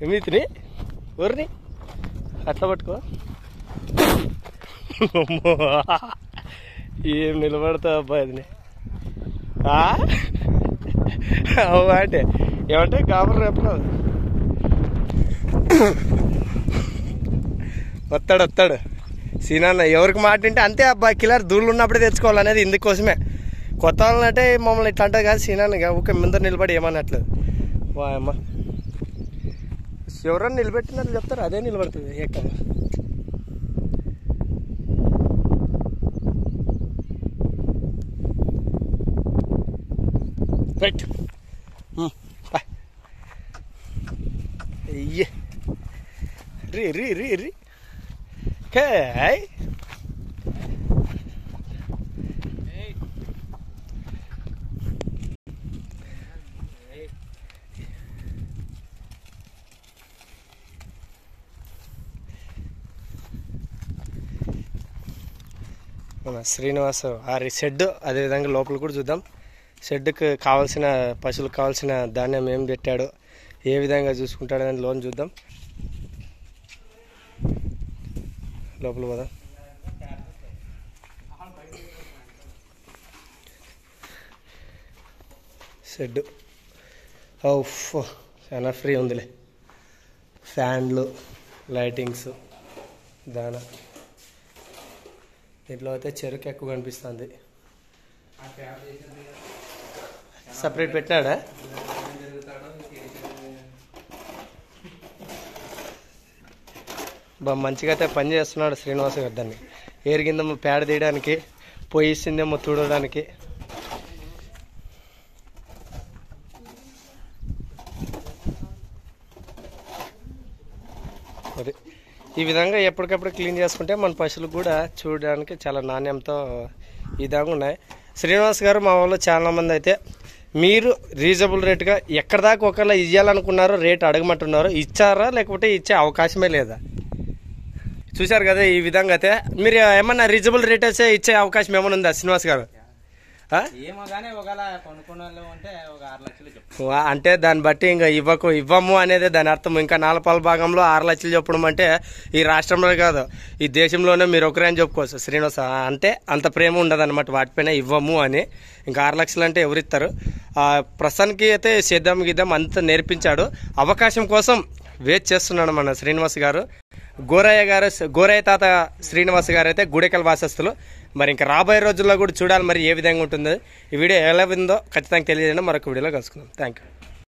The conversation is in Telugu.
ఎమితిని ఊరిని అట్లా పట్టుకో అమ్మో. ఏం నిలబడతావు అబ్బాయి అది అవ్వా అంటే ఏమంటే కాబరు రేపరాదు వస్తాడు వస్తాడు సీనాన్న ఎవరికి మాట వింటే అంతే అబ్బాయి కిలర్ దూళ్ళు ఉన్నప్పుడే తెచ్చుకోవాలనేది ఇందుకోసమే కొత్త వాళ్ళంటే మమ్మల్ని ఇట్లా అంటారు కాదు సీనాన్న ఊకే ముందర నిలబడి ఏమన్నట్లేదు వాయమ్మ ఎవరన్నా నిలబెట్టినట్లు చెప్తారు అదే నిలబడుతుంది ఎక్కడ రైట్ అయ్యే రీ రీ రీ రీ కాయ్ మన శ్రీనివాస్ ఆ షెడ్ అదేవిధంగా లోపల కూడా చూద్దాం షెడ్కి కావాల్సిన పశువులకు కావాల్సిన ధాన్యం ఏం పెట్టాడు ఏ విధంగా చూసుకుంటాడు అని లోన్ చూద్దాం లోపల పోదాం షెడ్ ఓఫ్ చాలా ఫ్రీ ఉందిలే ఫ్యాన్లు లైటింగ్స్ దానా దీంట్లో అయితే చెరుకు ఎక్కువ కనిపిస్తుంది సపరేట్ పెట్టినాడా బా మంచిగా అయితే పని చేస్తున్నాడు శ్రీనివాస గారు దాన్ని ఏరిగిందేమో పేడ తీయడానికి పొయ్యిసిందేమో తుడవడానికి అది ఈ విధంగా ఎప్పటికప్పుడు క్లీన్ చేసుకుంటే మన పశువులు కూడా చూడడానికి చాలా నాణ్యంతో ఈ విధంగా ఉన్నాయి శ్రీనివాస్ గారు మా వాళ్ళు చాలా మంది అయితే మీరు రీజనబుల్ రేట్గా ఎక్కడ దాకా ఒకవేళ ఇవ్వాలనుకున్నారో రేట్ అడగమంటున్నారో ఇచ్చారా లేకపోతే ఇచ్చే అవకాశమే లేదా చూశారు కదా ఈ విధంగా అయితే మీరు ఏమన్నా రీజనబుల్ రేట్ అయితే ఇచ్చే అవకాశం ఏమైనా ఉందా శ్రీనివాస్ గారు ఆ? ఏమో కానీ ఒకవేళ కొనుక్కున్న వాళ్ళు ఉంటే ఒక ఆరు లక్షలు చెప్పు వా- అంటే దాన్ని బట్టి ఇంకా ఇవ్వకు ఇవ్వము అనేది దాని అర్థం ఇంకా నాలపాల భాగంలో ఆరు లక్షలు చెప్పడం అంటే ఈ రాష్ట్రంలో కాదు ఈ దేశంలోనే మీరు ఒకరే అని చెప్పుకోవచ్చు శ్రీనివాస అంటే అంత ప్రేమ ఉండదు అనమాట వాటిపైన ఇవ్వము అని ఇంకా ఆరు లక్షలు అంటే ఎవరిస్తారు ఆ, ప్రస్తుతానికి అయితే సేద్దాం గిద్దాం అంత నేర్పించాడు అవకాశం కోసం వెయిట్ చేస్తున్నాడు మన శ్రీనివాస్ గారు గోరయ్య గారు గోరయ్య తాత శ్రీనివాస్ గారు అయితే గుడెకల్ వాసస్తులు మరి ఇంకా రాబోయే రోజుల్లో కూడా చూడాలి మరి ఏ విధంగా ఉంటుందో ఈ వీడియో ఎలా ఉందో ఖచ్చితంగా తెలియజేయండి మరొక వీడియోలో కలుసుకుందాం థ్యాంక్ యూ